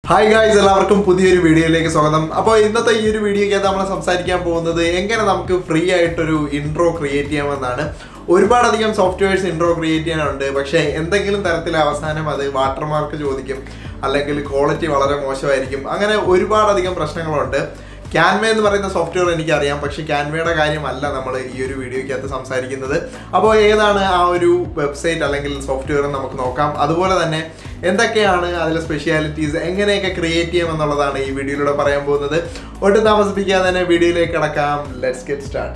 hi guys എല്ലാവർക്കും പുതിയൊരു വീഡിയോയിലേക്ക് സ്വാഗതം അപ്പോൾ ഇന്നത്തെ ഈ ഒരു വീഡിയോയ്ക്കകത്ത് നമ്മൾ സംസാരിക്കാൻ പോകുന്നത് എങ്ങനെ നമുക്ക് ഫ്രീ ആയിട്ടൊരു ഇൻട്രോ ക്രിയേറ്റ് ചെയ്യാമെന്നാണ് ഒരുപാടധികം സോഫ്റ്റ്വെയർസ് ഇൻട്രോ ക്രിയേറ്റ് ചെയ്യാനുണ്ട് പക്ഷേ എന്തെങ്കിലും തരത്തിൽ അവസാനം അത് വാട്ടർമാർക്ക് ചോദിക്കും അല്ലെങ്കിൽ ക്വാളിറ്റി വളരെ മോശമായിരിക്കും അങ്ങനെ ഒരുപാടധികം പ്രശ്നങ്ങളുണ്ട് ക്യാൻവ എന്ന് പറയുന്ന സോഫ്റ്റ്വെയർ എനിക്കറിയാം പക്ഷേ ക്യാൻവയുടെ കാര്യമല്ല നമ്മൾ ഈ ഒരു വീഡിയോയ്ക്കകത്ത് സംസാരിക്കുന്നത് അപ്പോൾ ഏതാണ് ആ ഒരു വെബ്സൈറ്റ് അല്ലെങ്കിൽ സോഫ്റ്റ്വെയർ നമുക്ക് നോക്കാം അതുപോലെ തന്നെ എന്തൊക്കെയാണ് അതിലെ സ്പെഷ്യാലിറ്റീസ് എങ്ങനെയൊക്കെ ക്രിയേറ്റ് ചെയ്യാം എന്നുള്ളതാണ് ഈ വീഡിയോയിലൂടെ പറയാൻ പോകുന്നത് ഒട്ടും താമസിപ്പിക്കാതെ തന്നെ വീഡിയോയിലേക്ക് കിടക്കാം ലെറ്റ്സ് ഗെറ്റ് സ്റ്റാർട്ട്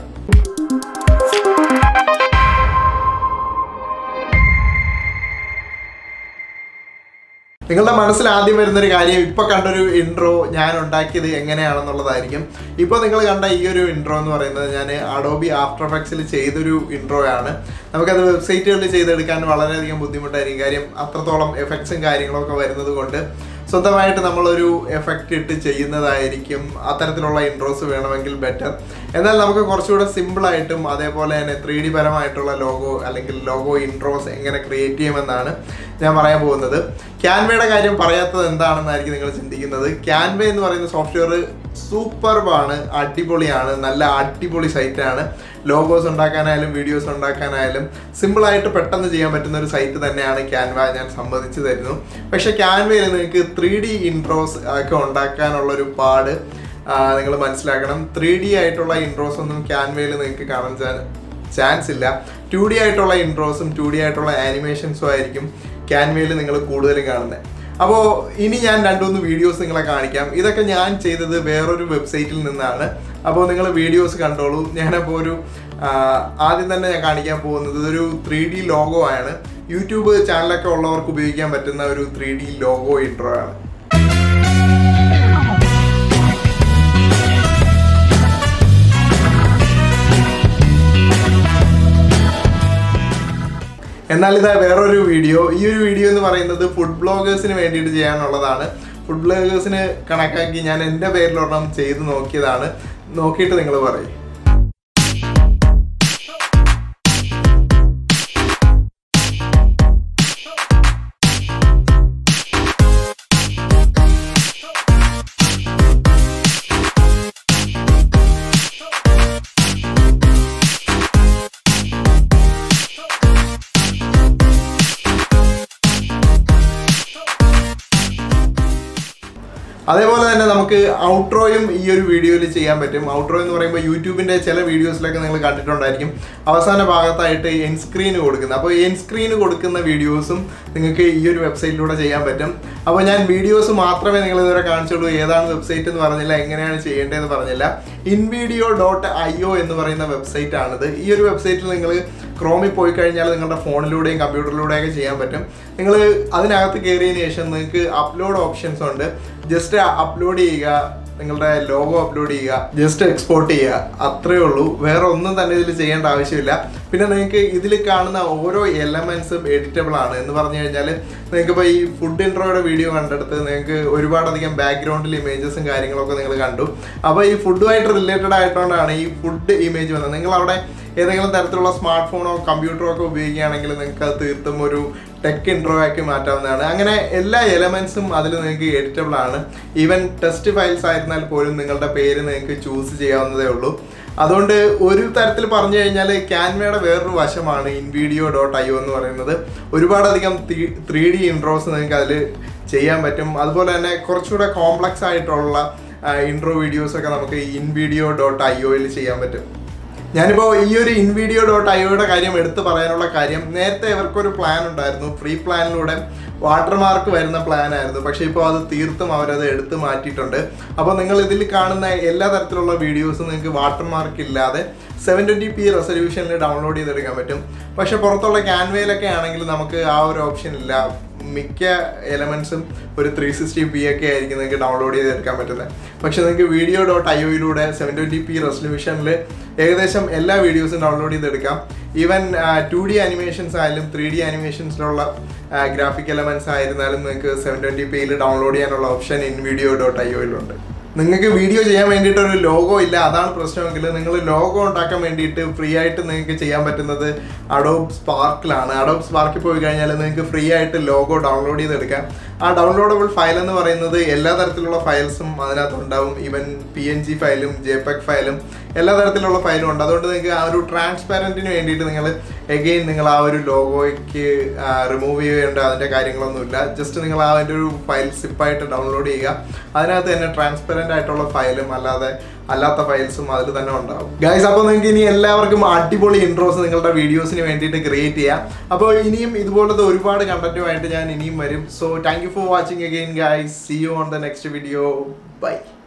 നിങ്ങളുടെ മനസ്സിൽ ആദ്യം വരുന്നൊരു കാര്യം ഇപ്പൊ കണ്ടൊരു ഇൻട്രോ ഞാൻ ഉണ്ടാക്കിയത് എങ്ങനെയാണെന്നുള്ളതായിരിക്കും ഇപ്പോൾ നിങ്ങൾ കണ്ട ഈ ഒരു ഇൻട്രോ എന്ന് പറയുന്നത് ഞാൻ അഡോബി ആഫ്റ്റർ എഫക്ട്സിൽ ചെയ്തൊരു ഇൻട്രോ ആണ് നമുക്കത് വെബ്സൈറ്റുകളിൽ ചെയ്തെടുക്കാൻ വളരെയധികം ബുദ്ധിമുട്ടായിരിക്കും കാര്യം അത്രത്തോളം എഫക്ട്സും കാര്യങ്ങളൊക്കെ വരുന്നത് കൊണ്ട് സ്വന്തമായിട്ട് നമ്മളൊരു എഫക്റ്റ് ഇട്ട് ചെയ്യുന്നതായിരിക്കും അത്തരത്തിലുള്ള ഇൻട്രോസ് വേണമെങ്കിൽ ബെറ്റർ എന്നാൽ നമുക്ക് കുറച്ചുകൂടെ സിമ്പിളായിട്ടും അതേപോലെ തന്നെ ത്രീ ഡി പരമായിട്ടുള്ള ലോഗോ അല്ലെങ്കിൽ ലോഗോ ഇൻട്രോസ് എങ്ങനെ ക്രിയേറ്റ് ചെയ്യുമെന്നാണ് ഞാൻ പറയാൻ പോകുന്നത് ക്യാൻവയുടെ കാര്യം പറയാത്തത് എന്താണെന്നായിരിക്കും നിങ്ങൾ ചിന്തിക്കുന്നത് ക്യാൻവ എന്ന് പറയുന്ന സോഫ്റ്റ്വെയർ സൂപ്പർബാണ് അടിപൊളിയാണ് നല്ല അടിപൊളി സൈറ്റാണ് ലോഗോസ് ഉണ്ടാക്കാനായാലും വീഡിയോസ് ഉണ്ടാക്കാനായാലും സിമ്പിളായിട്ട് പെട്ടെന്ന് ചെയ്യാൻ പറ്റുന്ന ഒരു സൈറ്റ് തന്നെയാണ് ക്യാൻവ ഞാൻ സമ്മതിച്ചു തരുന്നു പക്ഷേ ക്യാൻവയിൽ നിങ്ങൾക്ക് ത്രീ ഡി ഇൻട്രോസ് ഒക്കെ ഉണ്ടാക്കാനുള്ള ഒരു പാട് നിങ്ങൾ മനസ്സിലാക്കണം ത്രീ ഡി ആയിട്ടുള്ള ഇൻട്രോസ് ഒന്നും ക്യാൻവയിൽ നിങ്ങൾക്ക് കാണാൻ ചാൻസ് ഇല്ല ടു ഡി ആയിട്ടുള്ള ഇൻട്രോസും ടു ഡി ആയിട്ടുള്ള ആനിമേഷൻസും ആയിരിക്കും ക്യാൻവയിൽ നിങ്ങൾ കൂടുതലും കാണുന്നത് അപ്പോൾ ഇനി ഞാൻ രണ്ടുമൂന്ന് വീഡിയോസ് നിങ്ങളെ കാണിക്കാം ഇതൊക്കെ ഞാൻ ചെയ്തത് വേറൊരു വെബ്സൈറ്റിൽ നിന്നാണ് അപ്പോൾ നിങ്ങൾ വീഡിയോസ് കണ്ടോളൂ ഞാനപ്പോൾ ഒരു ആ, ആദ്യം തന്നെ ഞാൻ കാണിക്കാൻ പോകുന്നത് ഇതൊരു ത്രീ ഡി ലോഗോ ആണ് യൂട്യൂബ് ചാനലൊക്കെ ഉള്ളവർക്ക് ഉപയോഗിക്കാൻ പറ്റുന്ന ഒരു ത്രീ ഡി ലോഗോ ഇൻട്രോ ആണ് എന്നാൽ ഇതാ വേറൊരു വീഡിയോ ഈ ഒരു വീഡിയോ എന്ന് പറയുന്നത് ഫുഡ് ബ്ലോഗേഴ്സിന് വേണ്ടിയിട്ട് ചെയ്യാനുള്ളതാണ് ഫുഡ് ബ്ലോഗേഴ്സിന് കണക്കാക്കി ഞാൻ എൻ്റെ പേരിലൊരെണ്ണം ചെയ്ത് നോക്കിയതാണ് നോക്കിയിട്ട് നിങ്ങൾ പറയും അതേപോലെ തന്നെ നമുക്ക് ഔട്രോയും ഈ ഒരു വീഡിയോയിൽ ചെയ്യാൻ പറ്റും ഔട്രോ എന്ന് പറയുമ്പോൾ യൂട്യൂബിൻ്റെ ചില വീഡിയോസിലൊക്കെ നിങ്ങൾ കണ്ടിട്ടുണ്ടായിരിക്കും അവസാന ഭാഗത്തായിട്ട് എൻ സ്ക്രീൻ കൊടുക്കുന്നത് അപ്പോൾ എൻ സ്ക്രീൻ കൊടുക്കുന്ന വീഡിയോസും നിങ്ങൾക്ക് ഈ ഒരു വെബ്സൈറ്റിലൂടെ ചെയ്യാൻ പറ്റും അപ്പോൾ ഞാൻ വീഡിയോസ് മാത്രമേ നിങ്ങൾ ഇതുവരെ കാണിച്ചുള്ളൂ ഏതാണ് വെബ്സൈറ്റ് എന്ന് പറഞ്ഞില്ല എങ്ങനെയാണ് ചെയ്യേണ്ടതെന്ന് പറഞ്ഞില്ല ഇൻവീഡിയോ ഡോട്ട് ഐ ഒ എന്ന് പറയുന്ന വെബ്സൈറ്റ് ആണിത് ഈ ഒരു വെബ്സൈറ്റിൽ നിങ്ങൾ ക്രോമിൽ പോയി കഴിഞ്ഞാൽ നിങ്ങളുടെ ഫോണിലൂടെയും കമ്പ്യൂട്ടറിലൂടെയൊക്കെ ചെയ്യാൻ പറ്റും നിങ്ങൾ അതിനകത്ത് കയറിയതിന് ശേഷം നിങ്ങൾക്ക് അപ്ലോഡ് ഓപ്ഷൻസ് ഉണ്ട് ജസ്റ്റ് അപ്ലോഡ് ചെയ്യുക നിങ്ങളുടെ ലോഗോ അപ്ലോഡ് ചെയ്യുക ജസ്റ്റ് എക്സ്പോർട്ട് ചെയ്യുക അത്രേ ഉള്ളൂ വേറെ ഒന്നും തന്നെ ഇതിൽ ചെയ്യേണ്ട ആവശ്യമില്ല പിന്നെ നിങ്ങൾക്ക് ഇതിൽ കാണുന്ന ഓരോ എലമെന്റ്സും എഡിറ്റബിൾ ആണ് എന്ന് പറഞ്ഞു കഴിഞ്ഞാൽ നിങ്ങൾക്ക് ഇപ്പോൾ ഈ ഫുഡ് ഇൻട്രോയുടെ വീഡിയോ കണ്ടെടുത്ത് നിങ്ങൾക്ക് ഒരുപാടധികം ബാക്ക്ഗ്രൗണ്ടിൽ ഇമേജസും കാര്യങ്ങളൊക്കെ നിങ്ങൾ കണ്ടു അപ്പോൾ ഈ ഫുഡുമായിട്ട് റിലേറ്റഡ് ആയിട്ടുകൊണ്ടാണ് ഈ ഫുഡ് ഇമേജ് വന്നത് നിങ്ങൾ അവിടെ ഏതെങ്കിലും തരത്തിലുള്ള സ്മാർട്ട് ഫോണോ കമ്പ്യൂട്ടറോ ഒക്കെ ഉപയോഗിക്കുകയാണെങ്കിൽ നിങ്ങൾക്ക് അത് തീർത്തും ഒരു ടെക് ഇൻട്രോ ആക്കി മാറ്റാവുന്നതാണ് അങ്ങനെ എല്ലാ എലമെന്റ്സും അതിൽ നിങ്ങൾക്ക് എഡിറ്റബിൾ ആണ് ഈവൻ ടെസ്റ്റ് ഫയൽസ് ആയിരുന്നാൽ പോലും നിങ്ങളുടെ പേര് നിങ്ങൾക്ക് ചൂസ് ചെയ്യാവുന്നതേ ഉള്ളൂ അതുകൊണ്ട് ഒരു തരത്തിൽ പറഞ്ഞു കഴിഞ്ഞാൽ ക്യാൻവയുടെ വേറൊരു വശമാണ് ഇൻവീഡിയോ ഡോട്ട് ഐ ഒ എന്ന് പറയുന്നത് ഒരുപാടധികം ത്രീ ഡി ഇൻട്രോസ് നിങ്ങൾക്ക് അതിൽ ചെയ്യാൻ പറ്റും അതുപോലെ തന്നെ കുറച്ചുകൂടെ കോംപ്ലക്സ് ആയിട്ടുള്ള ഇൻട്രോ വീഡിയോസ് ഒക്കെ നമുക്ക് ഇൻവീഡിയോ ഡോട്ട് ഐ ഒയിൽ ചെയ്യാൻ പറ്റും ഞാനിപ്പോൾ ഈ ഒരു ഇൻവീഡിയോ ഡോട്ട് ഐഒയുടെ കാര്യം എടുത്തു പറയാനുള്ള കാര്യം നേരത്തെ ഇവർക്കൊരു പ്ലാൻ ഉണ്ടായിരുന്നു ഫ്രീ പ്ലാനിലൂടെ വാട്ടർമാർക്ക് വരുന്ന പ്ലാൻ ആയിരുന്നു പക്ഷേ ഇപ്പോൾ അത് തീർത്തും അവരത് എടുത്തു മാറ്റിയിട്ടുണ്ട് അപ്പോൾ നിങ്ങൾ ഇതിൽ കാണുന്ന എല്ലാ തരത്തിലുള്ള വീഡിയോസും നിങ്ങൾക്ക് വാട്ടർമാർക്ക് ഇല്ലാതെ സെവൻ ട്വൻറ്റി പി റെസൊല്യൂഷനിൽ ഡൗൺലോഡ് ചെയ്തെടുക്കാൻ പറ്റും പക്ഷേ പുറത്തുള്ള ക്യാൻവയിലൊക്കെ ആണെങ്കിൽ നമുക്ക് ആ ഒരു ഓപ്ഷൻ ഇല്ല മിക്ക എലമെന്റ്സും ഒരു ത്രീ സിക്സ്റ്റി പി ഒക്കെ ആയിരിക്കും നിങ്ങൾക്ക് ഡൗൺലോഡ് ചെയ്തെടുക്കാൻ പറ്റുന്നത് പക്ഷേ നിങ്ങൾക്ക് വീഡിയോ ഡോട്ട് ഐ ഒയിലൂടെ സെവൻ ട്വൻറ്റി പി റെസൊല്യൂഷനിൽ ഏകദേശം എല്ലാ വീഡിയോസും ഡൗൺലോഡ് ചെയ്തെടുക്കാം ഈവൻ ടു ഡി അനിമേഷൻസ് ആയാലും ത്രീ ഡി അനിമേഷൻസിലുള്ള ഗ്രാഫിക് എലമെന്റ്സ് ആയിരുന്നാലും നിങ്ങൾക്ക് സെവൻ ട്വൻറ്റി പിയിൽ ഡൗൺലോഡ് ചെയ്യാനുള്ള option in video dot I ഒയിലുണ്ട് നിങ്ങൾക്ക് വീഡിയോ ചെയ്യാൻ വേണ്ടിയിട്ട് ഒരു ലോഗോ ഇല്ല അതാണ് പ്രശ്നമെങ്കിൽ നിങ്ങൾ ലോഗോ ഉണ്ടാക്കാൻ വേണ്ടിയിട്ട് ഫ്രീ ആയിട്ട് നിങ്ങൾക്ക് ചെയ്യാൻ പറ്റുന്നത് അഡോബ് സ്പാർക്കിലാണ് അഡോബ് സ്പാർക്കിൽ പോയി കഴിഞ്ഞാൽ നിങ്ങൾക്ക് ഫ്രീ ആയിട്ട് ലോഗോ ഡൗൺലോഡ് ചെയ്തെടുക്കാം ആ ഡൗൺലോഡബിൾ ഫയൽ എന്ന് പറയുന്നത് എല്ലാ തരത്തിലുള്ള ഫയൽസും അതിനകത്ത് ഉണ്ടാവും ഈവൻ പി എൻ ജി ഫയലും ജെപെക് ഫയലും എല്ലാ തരത്തിലുള്ള ഫയലും ഉണ്ട് അതുകൊണ്ട് നിങ്ങൾക്ക് ആ ഒരു ട്രാൻസ്പാരന്റിന് വേണ്ടിയിട്ട് നിങ്ങൾ എഗെയിൻ നിങ്ങൾ ആ ഒരു ലോഗോയ്ക്ക് റിമൂവ് ചെയ്യേണ്ട അതിൻ്റെ കാര്യങ്ങളൊന്നുമില്ല ജസ്റ്റ് നിങ്ങൾ ആ അതിൻ്റെ ഒരു ഫയൽ സിപ്പായിട്ട് ഡൗൺലോഡ് ചെയ്യുക അതിനകത്ത് തന്നെ ട്രാൻസ്പെറൻ്റ് ആയിട്ടുള്ള ഫയലും അല്ലാതെ അല്ലാത്ത ഫയൽസും അതിൽ തന്നെ ഉണ്ടാവും ഗൈസ് അപ്പോൾ നിങ്ങൾക്ക് ഇനി എല്ലാവർക്കും അടിപൊളി ഇൻട്രോസ് നിങ്ങളുടെ വീഡിയോസിന് വേണ്ടിയിട്ട് ക്രിയേറ്റ് ചെയ്യാം അപ്പോൾ ഇനിയും ഇതുപോലത്തെ ഒരുപാട് കണ്ടന്റുമായിട്ട് ഞാൻ ഇനിയും വരും so thank you for watching again guys see you on the next video by